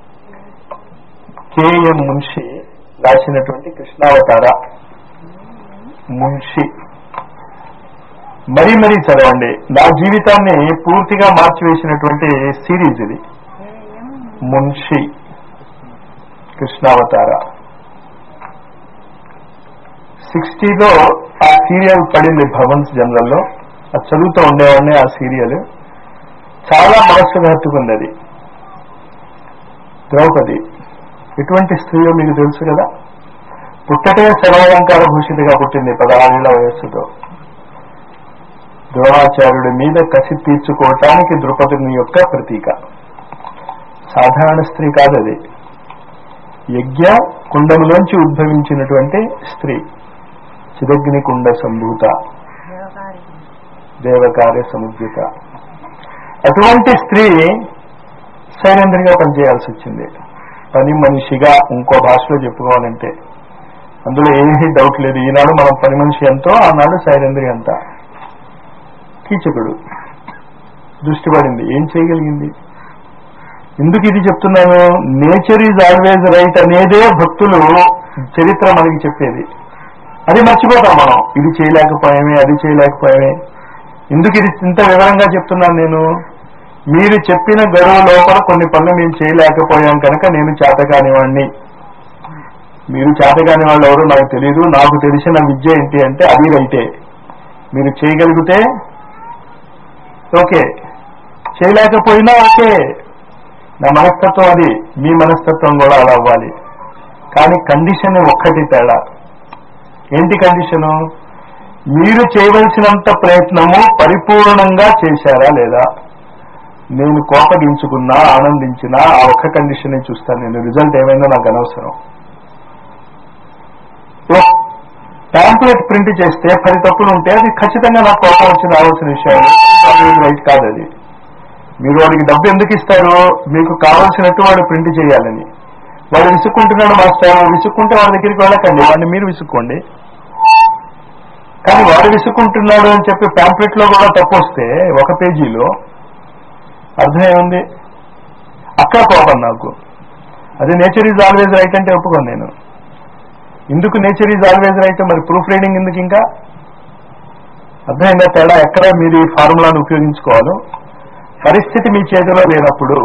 A: కేఎం మున్షి రాసినటువంటి కృష్ణావతార మున్షి మరీ మరీ చదవండి నా జీవితాన్ని పూర్తిగా మార్చివేసినటువంటి సిరీస్ ఇది మున్షి కృష్ణావతార సిక్స్టీలో ఆ సీరియల్ పడింది భవన్స్ జనరల్లో అది చదువుతూ ఉండేవాడిని ఆ సీరియల్ చాలా మనస్సుకు హత్తుకుంది అది ద్రౌపది ఎటువంటి స్త్రీయో మీకు తెలుసు కదా పుట్టటే సర్వాలంకార భూషితగా పుట్టింది పదహారేళ్ల వయస్సుతో ద్రోణాచార్యుడి మీద కసి తీర్చుకోవటానికి ద్రుపదుని యొక్క ప్రతీక సాధారణ స్త్రీ కాదు అది యజ్ఞ కుండములోంచి ఉద్భవించినటువంటి స్త్రీ చిదగ్ని కుండ సంభూత దేవకార్య సముద్రిత అటువంటి స్త్రీ సైలేంద్రిగా పనిచేయాల్సి వచ్చింది పని మనిషిగా ఇంకో భాషలో చెప్పుకోవాలంటే అందులో ఏమీ డౌట్ లేదు ఈనాడు మనం పని మనిషి ఎంతో ఆనాడు సైలేంద్రి అంత కీచకుడు దృష్టి పడింది ఏం చేయగలిగింది ఎందుకు ఇది చెప్తున్నాను నేచర్ ఈజ్ ఆల్వేజ్ రైట్ అనేదే భక్తులు చరిత్ర మనకి చెప్పేది అది మర్చిపోతాం మనం ఇది చేయలేకపోయామే అది చేయలేకపోయామే ఎందుకు ఇది ఇంత వివరంగా చెప్తున్నాను నేను మీరు చెప్పిన గడువు లోపల కొన్ని పనులు మేము చేయలేకపోయాం కనుక నేను చేతకాని వాడిని మీరు చేతకాని వాళ్ళు ఎవరు నాకు తెలియదు నాకు తెలిసిన విద్య ఏంటి అంటే అది రైటే మీరు చేయగలిగితే ఓకే చేయలేకపోయినా ఓకే నా మనస్తత్వం అది మీ మనస్తత్వం కూడా అలా అవ్వాలి కానీ కండిషన్ ఒక్కటి తేడా ఏంటి కండిషను మీరు చేయవలసినంత ప్రయత్నము పరిపూర్ణంగా చేశారా లేదా నేను కోపగించుకున్నా ఆనందించినా ఆ ఒక్క కండిషనే చూస్తాను నేను రిజల్ట్ ఏమైందో నాకు అనవసరం ఓ, ట్యాంకు పాంప్లెట్ ప్రింట్ చేస్తే పది తప్పులు ఉంటే అది ఖచ్చితంగా నాకు కోపం వచ్చి రావాల్సిన విషయం రైట్ కాదు అది మీరు వాడికి డబ్బు ఎందుకు ఇస్తారు మీకు కావాల్సినట్టు వాడు ప్రింట్ చేయాలని వాడు విసుక్కుంటున్నాడు మాస్టర్ విసుక్కుంటే వాడి దగ్గరికి వెళ్ళకండి వాడిని మీరు విసుక్కోండి కానీ వాడు విసుక్కుంటున్నాడు అని చెప్పి పాంప్లెట్ లో కూడా తప్పు వస్తే ఒక పేజీలో అర్థం ఏముంది అక్కడ కోపం నాకు అది నేచర్ ఈజ్ ఆల్వేజ్ రైట్ అంటే ఒప్పుకోను నేను ఎందుకు నేచర్ ఈజ్ ఆల్వేజ్ రైట్ మరి ప్రూఫ్ రీడింగ్ ఎందుకు ఇంకా అర్థమైందా తేడా ఎక్కడ మీరు ఈ ఫార్ములాను ఉపయోగించుకోవాలో పరిస్థితి మీ చేతిలో లేనప్పుడు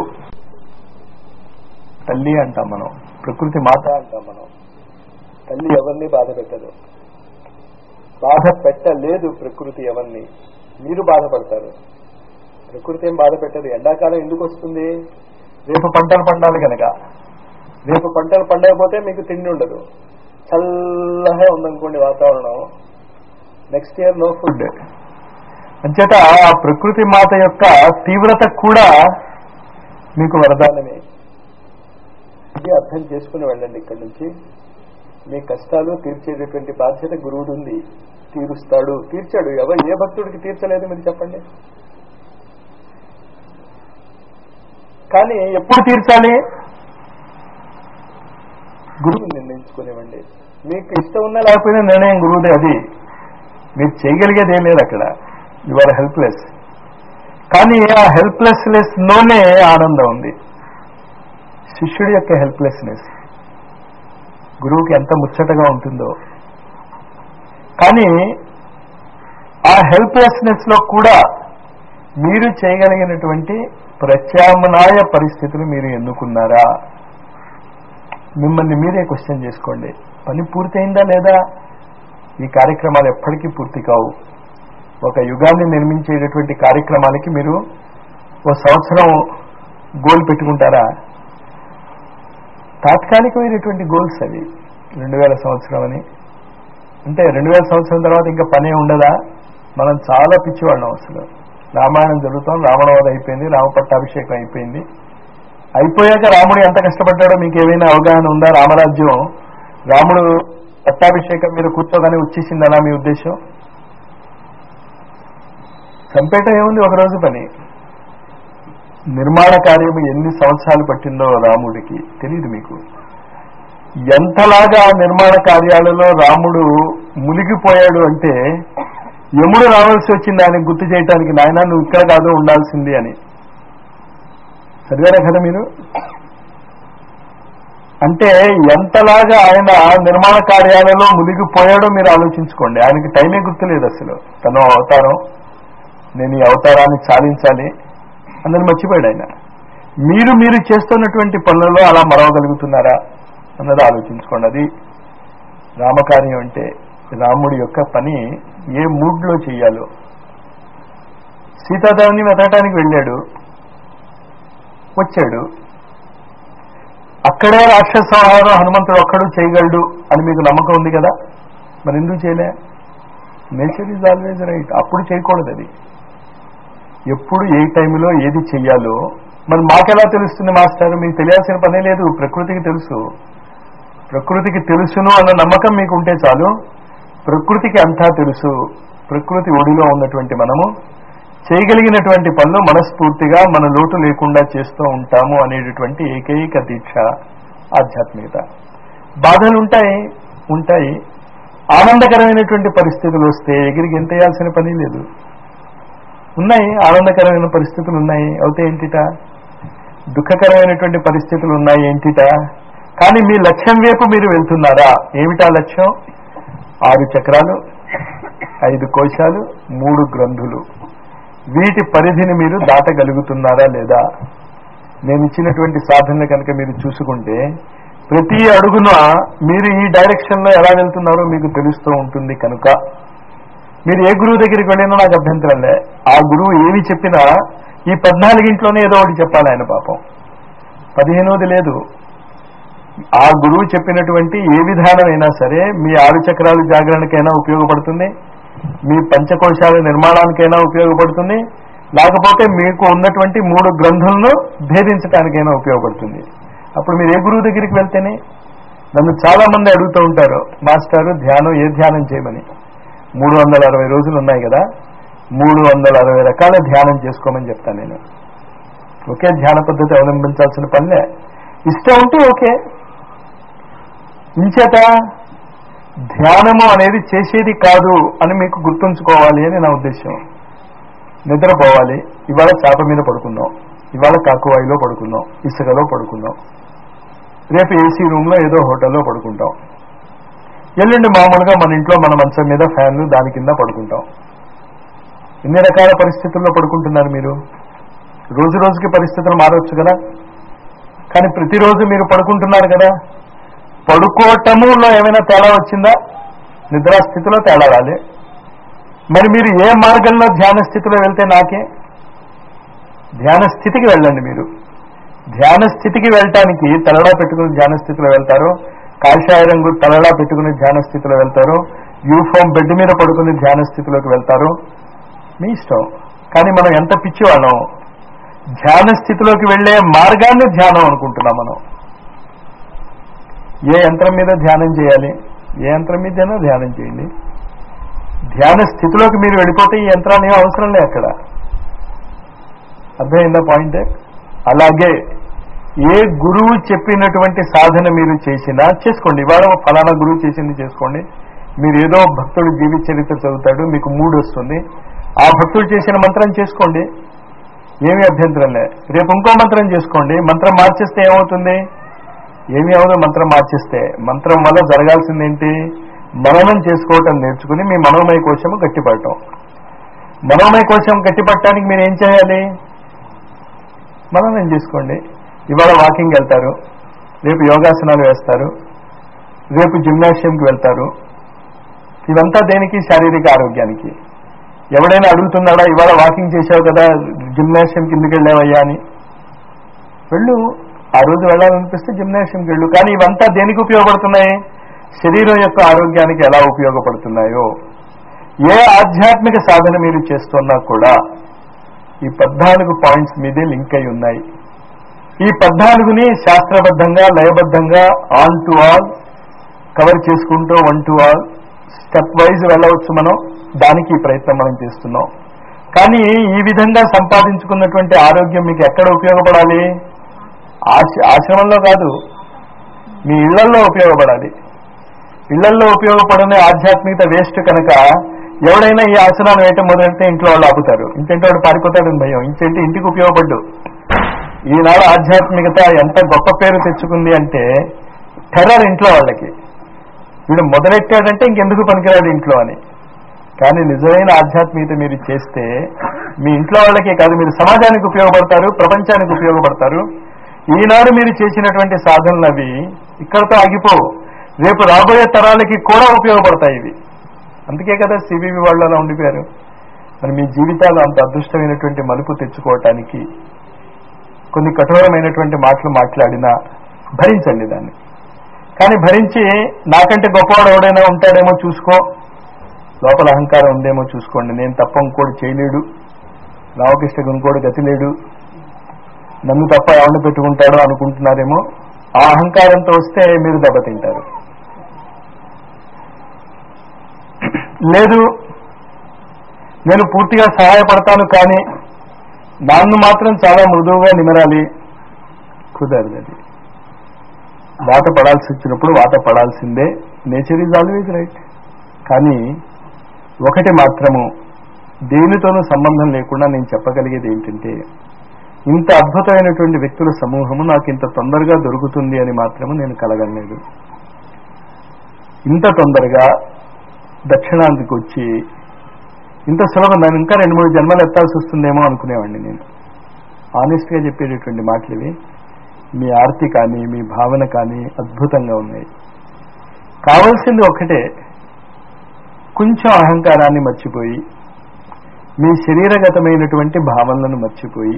A: తల్లి అంటాం మనం ప్రకృతి మాత అంటాం మనం తల్లి ఎవరిని బాధ పెట్టదు బాధ పెట్టలేదు ప్రకృతి ఎవరిని మీరు బాధపడతారు ప్రకృతి ఏం బాధ పెట్టదు ఎండాకాలం ఎందుకు వస్తుంది రేపు పంటలు పండాలి కనుక రేపు పంటలు పండకపోతే మీకు తిండి ఉండదు చల్లగా ఉందనుకోండి వాతావరణం నెక్స్ట్ ఇయర్ నో ఫుడ్ అంచేత ఆ ప్రకృతి మాత యొక్క తీవ్రత కూడా మీకు వరదానమే ఇది అర్థం చేసుకుని వెళ్ళండి ఇక్కడి నుంచి మీ కష్టాలు తీర్చేటటువంటి బాధ్యత గురువుడు ఉంది తీరుస్తాడు తీర్చాడు ఎవరు ఏ భక్తుడికి తీర్చలేదు మీరు చెప్పండి కానీ ఎప్పుడు తీర్చాలి గురువు నిర్ణయించుకునేవ్వండి మీకు ఇష్టం ఉన్నా లేకపోయినా నిర్ణయం గురువుదే అది మీరు చేయగలిగేది ఏం లేదు అక్కడ యు ఆర్ హెల్ప్లెస్ కానీ ఆ హెల్ప్లెస్నెస్ లోనే ఆనందం ఉంది శిష్యుడి యొక్క హెల్ప్లెస్నెస్ గురువుకి ఎంత ముచ్చటగా ఉంటుందో కానీ ఆ హెల్ప్లెస్నెస్ లో కూడా మీరు చేయగలిగినటువంటి ప్రత్యామ్నాయ పరిస్థితులు మీరు ఎన్నుకున్నారా మిమ్మల్ని మీరే క్వశ్చన్ చేసుకోండి పని పూర్తయిందా లేదా ఈ కార్యక్రమాలు ఎప్పటికీ పూర్తి కావు ఒక యుగాన్ని నిర్మించేటటువంటి కార్యక్రమాలకి మీరు ఓ సంవత్సరం గోల్ పెట్టుకుంటారా తాత్కాలికమైనటువంటి గోల్స్ అవి రెండు వేల సంవత్సరం అని అంటే రెండు వేల సంవత్సరం తర్వాత ఇంకా పనే ఉండదా మనం చాలా పిచ్చివాళ్ళం అసలు రామాయణం జరుగుతాం రావణవధ అయిపోయింది రామపట్టాభిషేకం అయిపోయింది అయిపోయాక రాముడు ఎంత కష్టపడ్డాడో మీకు ఏమైనా అవగాహన ఉందా రామరాజ్యం రాముడు పట్టాభిషేకం మీరు కూర్చోగానే వచ్చేసిందనా మీ ఉద్దేశం చంపేట ఏముంది ఒక రోజు పని నిర్మాణ కార్యం ఎన్ని సంవత్సరాలు పట్టిందో రాముడికి తెలియదు మీకు ఎంతలాగా నిర్మాణ కార్యాలలో రాముడు మునిగిపోయాడు అంటే యముడు రావాల్సి వచ్చింది ఆయనకు గుర్తు చేయడానికి నాయన నువ్వు ఇక్కడ కాదు ఉండాల్సింది అని చదివారా కదా మీరు అంటే ఎంతలాగా ఆయన నిర్మాణ కార్యాలలో మునిగిపోయాడో మీరు ఆలోచించుకోండి ఆయనకి టైమే గుర్తులేదు అసలు తను అవతారం నేను ఈ అవతారాన్ని సాధించాలి అందరిని మర్చిపోయాడు ఆయన మీరు మీరు చేస్తున్నటువంటి పనులలో అలా మరవగలుగుతున్నారా అన్నది ఆలోచించుకోండి అది రామకార్యం అంటే రాముడి యొక్క పని ఏ మూడ్లో చెయ్యాలో సీతాదేవిని వెతకటానికి వెళ్ళాడు వచ్చాడు అక్కడే రాక్షస సంహారం హనుమంతుడు ఒక్కడు చేయగలడు అని మీకు నమ్మకం ఉంది కదా మరి ఎందుకు చేయలే నేచర్ ఈజ్ ఆల్వేజ్ రైట్ అప్పుడు చేయకూడదు అది ఎప్పుడు ఏ టైంలో ఏది చెయ్యాలో మరి మాకెలా తెలుస్తుంది మాస్టర్ మీకు తెలియాల్సిన పనే లేదు ప్రకృతికి తెలుసు ప్రకృతికి తెలుసును అన్న నమ్మకం మీకు ఉంటే చాలు ప్రకృతికి అంతా తెలుసు ప్రకృతి ఒడిలో ఉన్నటువంటి మనము చేయగలిగినటువంటి పనులు మనస్ఫూర్తిగా మన లోటు లేకుండా చేస్తూ ఉంటాము అనేటటువంటి ఏకైక దీక్ష ఆధ్యాత్మికత బాధలు ఉంటాయి ఉంటాయి ఆనందకరమైనటువంటి పరిస్థితులు వస్తే ఎగిరికి ఎంతేయాల్సిన పని లేదు ఉన్నాయి ఆనందకరమైన పరిస్థితులు ఉన్నాయి అవుతే ఏంటిట దుఃఖకరమైనటువంటి పరిస్థితులు ఉన్నాయి ఏంటిట కానీ మీ లక్ష్యం వైపు మీరు వెళ్తున్నారా ఏమిటా లక్ష్యం ఆరు చక్రాలు ఐదు కోశాలు మూడు గ్రంథులు వీటి పరిధిని మీరు దాటగలుగుతున్నారా లేదా నేను ఇచ్చినటువంటి సాధనలు కనుక మీరు చూసుకుంటే ప్రతి అడుగున మీరు ఈ డైరెక్షన్ లో ఎలా వెళ్తున్నారో మీకు తెలుస్తూ ఉంటుంది కనుక మీరు ఏ గురువు దగ్గరికి వెళ్ళినా నాకు అభ్యంతరంలే ఆ గురువు ఏమి చెప్పినా ఈ పద్నాలుగింట్లోనే ఏదో ఒకటి చెప్పాలి ఆయన పాపం పదిహేనోది లేదు ఆ గురువు చెప్పినటువంటి ఏ విధానమైనా సరే మీ ఆరు చక్రాలు జాగరణకైనా ఉపయోగపడుతుంది మీ పంచకోశాల నిర్మాణానికైనా ఉపయోగపడుతుంది లేకపోతే మీకు ఉన్నటువంటి మూడు గ్రంథులను భేదించడానికైనా ఉపయోగపడుతుంది అప్పుడు మీరు ఏ గురువు దగ్గరికి వెళ్తేనే నన్ను చాలా మంది అడుగుతూ ఉంటారు మాస్టారు ధ్యానం ఏ ధ్యానం చేయమని మూడు వందల అరవై రోజులు ఉన్నాయి కదా మూడు వందల అరవై రకాల ధ్యానం చేసుకోమని చెప్తాను నేను ఒకే ధ్యాన పద్ధతి అవలంబించాల్సిన పనిలే ఇష్టం ఉంటే ఓకే ఇంచేత ధ్యానము అనేది చేసేది కాదు అని మీకు గుర్తుంచుకోవాలి అని నా ఉద్దేశం నిద్రపోవాలి ఇవాళ చేప మీద పడుకుందాం ఇవాళ కాకువాయిలో పడుకుందాం ఇసుకలో పడుకుందాం రేపు ఏసీ రూమ్లో ఏదో హోటల్లో పడుకుంటాం ఎల్లుండి మామూలుగా మన ఇంట్లో మన మంచం మీద ఫ్యాన్లు దాని కింద పడుకుంటాం ఎన్ని రకాల పరిస్థితుల్లో పడుకుంటున్నారు మీరు రోజు రోజుకి పరిస్థితులు మారవచ్చు కదా కానీ ప్రతిరోజు మీరు పడుకుంటున్నారు కదా పడుకోవటములో ఏమైనా తేడా వచ్చిందా నిద్రాస్థితిలో తేడా రాలే మరి మీరు ఏ మార్గంలో ధ్యాన స్థితిలో వెళ్తే నాకే ధ్యాన స్థితికి వెళ్ళండి మీరు ధ్యాన స్థితికి వెళ్ళటానికి తలడా పెట్టుకుని ధ్యాన స్థితిలో వెళ్తారు కాషాయ రంగు తలడా పెట్టుకుని ధ్యాన స్థితిలో వెళ్తారు యూఫామ్ బెడ్ మీద పడుకుని ధ్యాన స్థితిలోకి వెళ్తారు మీ ఇష్టం కానీ మనం ఎంత పిచ్చి వాళ్ళం ధ్యాన స్థితిలోకి వెళ్లే మార్గాన్ని ధ్యానం అనుకుంటున్నాం మనం ఏ యంత్రం మీద ధ్యానం చేయాలి ఏ యంత్రం మీదైనా ధ్యానం చేయండి ధ్యాన స్థితిలోకి మీరు వెళ్ళిపోతే ఈ యంత్రాన్ని ఏం అవసరం లే అక్కడ అర్థమైందా పాయింట్ అలాగే ఏ గురువు చెప్పినటువంటి సాధన మీరు చేసినా చేసుకోండి ఇవాళ ఫలానా గురువు చేసింది చేసుకోండి మీరు ఏదో భక్తుడు జీవిత చరిత్ర చదువుతాడు మీకు మూడు వస్తుంది ఆ భక్తుడు చేసిన మంత్రం చేసుకోండి ఏమీ అభ్యంతరం లే రేపు ఇంకో మంత్రం చేసుకోండి మంత్రం మార్చేస్తే ఏమవుతుంది ఏమి అవదో మంత్రం మార్చేస్తే మంత్రం వల్ల జరగాల్సింది ఏంటి మననం చేసుకోవటం నేర్చుకుని మీ మనోమయ కోశము గట్టిపడటం మనోమయ కోశం గట్టిపడటానికి మీరు ఏం చేయాలి మననం చేసుకోండి ఇవాళ వాకింగ్ వెళ్తారు రేపు యోగాసనాలు వేస్తారు రేపు జిమ్నాషియంకి వెళ్తారు ఇదంతా దేనికి శారీరక ఆరోగ్యానికి ఎవడైనా అడుగుతున్నాడా ఇవాళ వాకింగ్ చేశావు కదా జిమ్నాషియం కిందకి వెళ్ళావయ్యా అని వెళ్ళు ఆ రోజు వెళ్ళాలనిపిస్తే జిమ్నాషియంకి వెళ్ళు కానీ ఇవంతా దేనికి ఉపయోగపడుతున్నాయి శరీరం యొక్క ఆరోగ్యానికి ఎలా ఉపయోగపడుతున్నాయో ఏ ఆధ్యాత్మిక సాధన మీరు చేస్తున్నా కూడా ఈ పద్నాలుగు పాయింట్స్ మీదే లింక్ అయి ఉన్నాయి ఈ పద్నాలుగుని శాస్త్రబద్ధంగా లయబద్ధంగా ఆల్ టు ఆల్ కవర్ చేసుకుంటూ one to all stepwise వెళ్ళవచ్చు మనం దానికి ఈ ప్రయత్నం మనం చేస్తున్నాం కానీ ఈ విధంగా సంపాదించుకున్నటువంటి ఆరోగ్యం మీకు ఎక్కడ ఉపయోగపడాలి ఆశ- ఆశ్రమంలో కాదు మీ ఇళ్లలో ఉపయోగపడాలి ఇళ్లలో ఉపయోగపడని ఆధ్యాత్మికత వేస్ట్ కనుక ఎవడైనా ఈ ఆసనాలు వేయటం మొదలెడితే ఇంట్లో వాళ్ళు ఆపుతారు ఇంకేంటి వాడు పారిపోతాడని భయం ఇంకేంటి ఇంటికి ఉపయోగపడ్డు ఈనాడు ఆధ్యాత్మికత ఎంత గొప్ప పేరు తెచ్చుకుంది అంటే టెర్రర్ ఇంట్లో వాళ్ళకి వీడు మొదలెట్టాడంటే ఇంకెందుకు పనికిరాడు ఇంట్లో అని కానీ నిజమైన ఆధ్యాత్మికత మీరు చేస్తే మీ ఇంట్లో వాళ్ళకే కాదు మీరు సమాజానికి ఉపయోగపడతారు ప్రపంచానికి ఉపయోగపడతారు ఈనాడు మీరు చేసినటువంటి సాధనలు అవి ఇక్కడతో ఆగిపోవు రేపు రాబోయే తరాలకి కూడా ఉపయోగపడతాయి ఇవి అందుకే కదా సిబివి వాళ్ళు అలా ఉండిపోయారు మరి మీ జీవితాలు అంత అదృష్టమైనటువంటి మలుపు తెచ్చుకోవటానికి కొన్ని కఠోరమైనటువంటి మాటలు మాట్లాడినా భరించండి దాన్ని కానీ భరించి నాకంటే గొప్పవాడు ఎవడైనా ఉంటాడేమో చూసుకో లోపల అహంకారం ఉందేమో చూసుకోండి నేను తప్ప ఇంకోటి చేయలేడు రామకృష్ణ ఇంకోటి గతి లేడు నన్ను తప్ప ఎవరిని పెట్టుకుంటాడో అనుకుంటున్నారేమో ఆ అహంకారంతో వస్తే మీరు దెబ్బతింటారు లేదు నేను పూర్తిగా సహాయపడతాను కానీ నన్ను మాత్రం చాలా మృదువుగా నిమరాలి కుదరదు అది వాత పడాల్సి వచ్చినప్పుడు వాత పడాల్సిందే నేచర్ ఈజ్ ఆల్వేజ్ రైట్ కానీ ఒకటి మాత్రము దేనితోనూ సంబంధం లేకుండా నేను చెప్పగలిగేది ఏంటంటే ఇంత అద్భుతమైనటువంటి వ్యక్తుల సమూహము నాకు ఇంత తొందరగా దొరుకుతుంది అని మాత్రము నేను కలగలేదు ఇంత తొందరగా దక్షిణాంతికి వచ్చి ఇంత సులభం నేను ఇంకా రెండు మూడు జన్మలు ఎత్తాల్సి వస్తుందేమో అనుకునేవాడిని నేను ఆనెస్ట్గా చెప్పేటటువంటి మాటలు ఇవి మీ ఆర్తి కానీ మీ భావన కానీ అద్భుతంగా ఉన్నాయి కావాల్సింది ఒకటే కొంచెం అహంకారాన్ని మర్చిపోయి మీ శరీరగతమైనటువంటి భావనలను మర్చిపోయి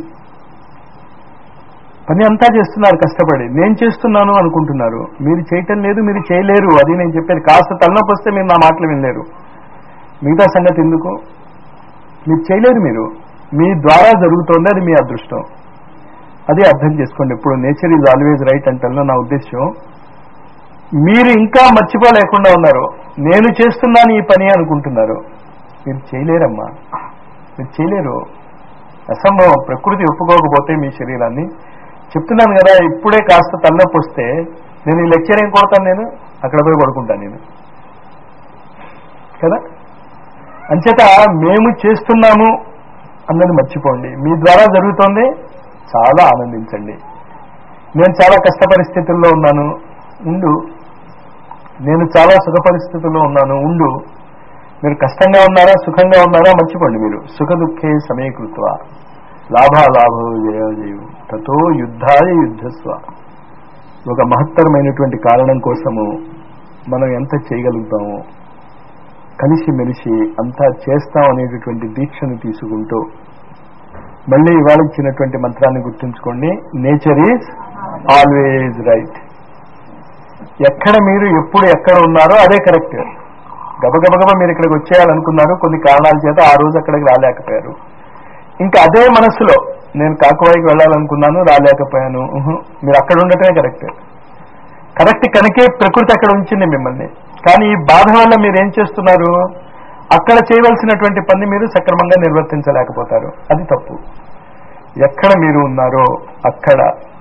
A: పని అంతా చేస్తున్నారు కష్టపడి నేను చేస్తున్నాను అనుకుంటున్నారు మీరు చేయటం లేదు మీరు చేయలేరు అది నేను చెప్పేది కాస్త తలనొప్పి వస్తే మీరు నా మాటలు వినలేరు మిగతా సంగతి ఎందుకు మీరు చేయలేరు మీరు మీ ద్వారా జరుగుతోంది అది మీ అదృష్టం అది అర్థం చేసుకోండి ఇప్పుడు నేచర్ ఈజ్ ఆల్వేజ్ రైట్ అంటాను నా ఉద్దేశం మీరు ఇంకా మర్చిపోలేకుండా ఉన్నారు నేను చేస్తున్నాను ఈ పని అనుకుంటున్నారు మీరు చేయలేరమ్మా మీరు చేయలేరు అసంభవం ప్రకృతి ఒప్పుకోకపోతే మీ శరీరాన్ని చెప్తున్నాను కదా ఇప్పుడే కాస్త తలనొప్పి వస్తే నేను ఈ లెక్చర్ ఏం కొడతాను నేను అక్కడ పోయి పడుకుంటాను నేను కదా అంచేత మేము చేస్తున్నాము అన్నది మర్చిపోండి మీ ద్వారా జరుగుతోంది చాలా ఆనందించండి నేను చాలా కష్ట పరిస్థితుల్లో ఉన్నాను ఉండు నేను చాలా సుఖ పరిస్థితుల్లో ఉన్నాను ఉండు మీరు కష్టంగా ఉన్నారా సుఖంగా ఉన్నారా మర్చిపోండి మీరు సుఖ దుఃఖే సమీకృత్వ లాభాలాభో జయ జయు తతో యుద్ధాయ యుద్ధస్వ ఒక మహత్తరమైనటువంటి కారణం కోసము మనం ఎంత చేయగలుగుతామో కలిసి మెలిసి అంతా చేస్తాం అనేటటువంటి దీక్షను తీసుకుంటూ మళ్ళీ ఇవాళ ఇచ్చినటువంటి మంత్రాన్ని గుర్తుంచుకోండి నేచర్ ఈజ్ ఆల్వేజ్ రైట్ ఎక్కడ మీరు ఎప్పుడు ఎక్కడ ఉన్నారో అదే కరెక్ట్ గబగబగబ మీరు ఇక్కడికి వచ్చేయాలనుకున్నారు కొన్ని కారణాల చేత ఆ రోజు అక్కడికి రాలేకపోయారు ఇంకా అదే మనసులో నేను కాకువాయికి వెళ్ళాలనుకున్నాను రాలేకపోయాను ఉహు, మీరు అక్కడ ఉండటమే కరెక్ట్ కరెక్ట్ కనుకే ప్రకృతి అక్కడ ఉంచింది మిమ్మల్ని కానీ ఈ బాధ వల్ల మీరు ఏం చేస్తున్నారు అక్కడ చేయవలసినటువంటి పని మీరు సక్రమంగా నిర్వర్తించలేకపోతారు అది తప్పు ఎక్కడ మీరు ఉన్నారో అక్కడ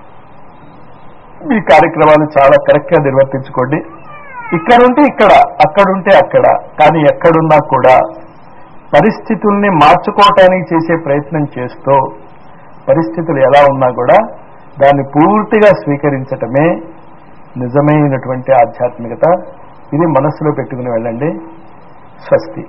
A: మీ కార్యక్రమాలు చాలా కరెక్ట్ గా నిర్వర్తించుకోండి ఇక్కడ ఉంటే ఇక్కడ అక్కడ ఉంటే అక్కడ కానీ ఎక్కడున్నా కూడా పరిస్థితుల్ని మార్చుకోవటానికి చేసే ప్రయత్నం చేస్తూ పరిస్థితులు ఎలా ఉన్నా కూడా దాన్ని పూర్తిగా స్వీకరించటమే నిజమైనటువంటి ఆధ్యాత్మికత ఇది మనస్సులో పెట్టుకుని వెళ్ళండి స్వస్తి